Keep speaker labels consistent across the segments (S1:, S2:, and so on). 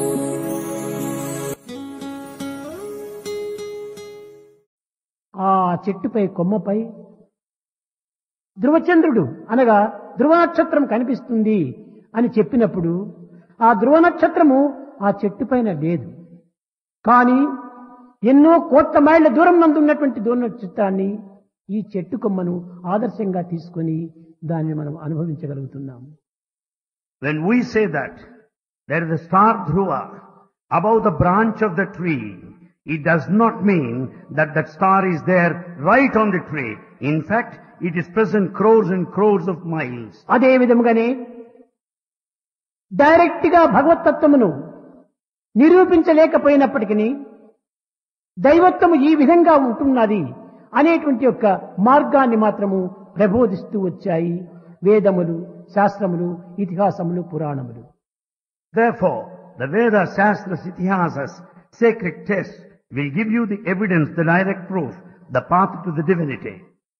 S1: ఆ చెట్టుపై కొమ్మపై ధ్రువచంద్రుడు అనగా ధ్రువ నక్షత్రం కనిపిస్తుంది అని చెప్పినప్పుడు ఆ ధ్రువ నక్షత్రము ఆ చెట్టు పైన లేదు కానీ ఎన్నో కోట్ల మైళ్ళ దూరం నందు ఉన్నటువంటి ధ్రువ నక్షత్రాన్ని ఈ చెట్టు కొమ్మను ఆదర్శంగా తీసుకొని దాన్ని మనం అనుభవించగలుగుతున్నాము
S2: When we say that there is a star Dhruva above the branch of the tree, it does not mean that that star is there right on the tree. In fact, it is present crores and crores of miles.
S1: అదే విధముగానే direct గా భగవతత్వమును నిరూపించలేకపోయినప్పటికీ దైవత్వము ఈ విధంగా ఉంటున్నది అనేటువంటి యొక్క మార్గాన్ని మాత్రము ప్రబోధిస్తూ వచ్చాయి వేదములు శాస్త్రములు ఇతిహాసములు పురాణములు
S2: Therefore, the Vedas, Shastras, Itihasas, sacred texts will give you the evidence, the direct proof, the path to the divinity.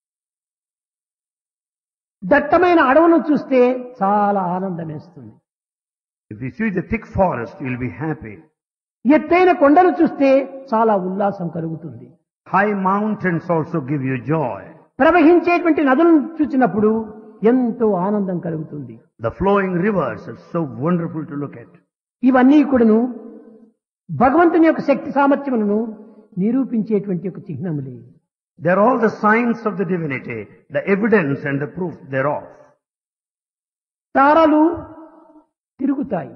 S1: దట్టమైన అడవును చూస్తే చాలా ఆనందం వేస్తుంది
S2: If you see the thick forest, you will be happy.
S1: ఎత్తైన కొండలు చూస్తే చాలా ఉల్లాసం కలుగుతుంది
S2: High mountains also give you joy.
S1: ప్రవహించేటువంటి నదులను చూసినప్పుడు ఎంతో ఆనందం కలుగుతుంది
S2: The flowing rivers are so wonderful to look at.
S1: ఇవన్నీ కూడాను భగవంతుని యొక్క శక్తి సామర్థ్యములను నిరూపించేటువంటి ఒక చిహ్నములే
S2: They are all the signs of the divinity, the evidence and the proof thereof.
S1: తారలు తిరుగుతాయి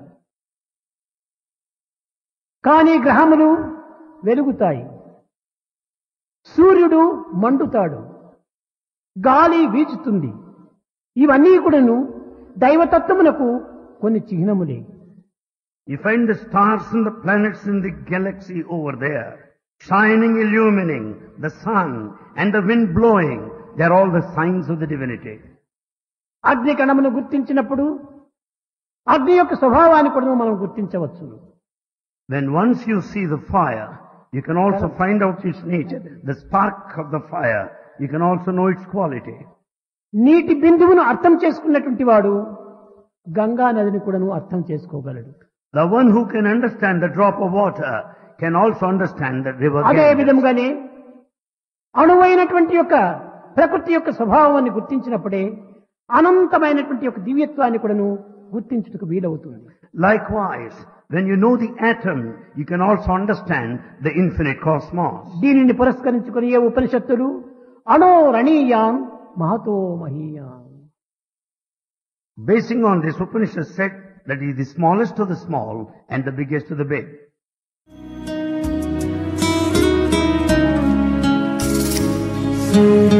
S1: కానీ గ్రహములు వెలుగుతాయి సూర్యుడు మండుతాడు గాలి వీచుతుంది ఇవన్నీ కూడాను దైవతత్వమునకు కొన్ని చిహ్నములే
S2: You find the stars and the planets in the galaxy over there, shining, illumining, the sun and the wind blowing. They are all the signs of the divinity.
S1: అగ్ని కణమును గుర్తించినప్పుడు అగ్ని యొక్క స్వభావాన్ని కూడా మనం గుర్తించవచ్చు
S2: When once you see the fire, you can also find out its nature, the spark of the fire. You can also know its quality.
S1: నీటి బిందువును అర్థం చేసుకున్నటువంటి వాడు గంగా నదిని కూడాను అర్థం చేసుకోగలడు
S2: The one who can understand the drop of water can also understand the river.
S1: అదే
S2: Ganges.
S1: విధముగానే అణువైనటువంటి యొక్క ప్రకృతి యొక్క స్వభావాన్ని గుర్తించినప్పుడే అనంతమైనటువంటి యొక్క దివ్యత్వాన్ని కూడాను గుర్తించుటకు వీలవుతుంది
S2: Likewise, when you know the atom, you can also understand the infinite cosmos.
S1: దీనిని పురస్కరించుకుని ఏ ఉపనిషత్తులు అణో రణీయాం మహతో మహీయాం
S2: Basing on this, Upanishad said that he is the smallest of the small and the biggest of the big.
S3: Thank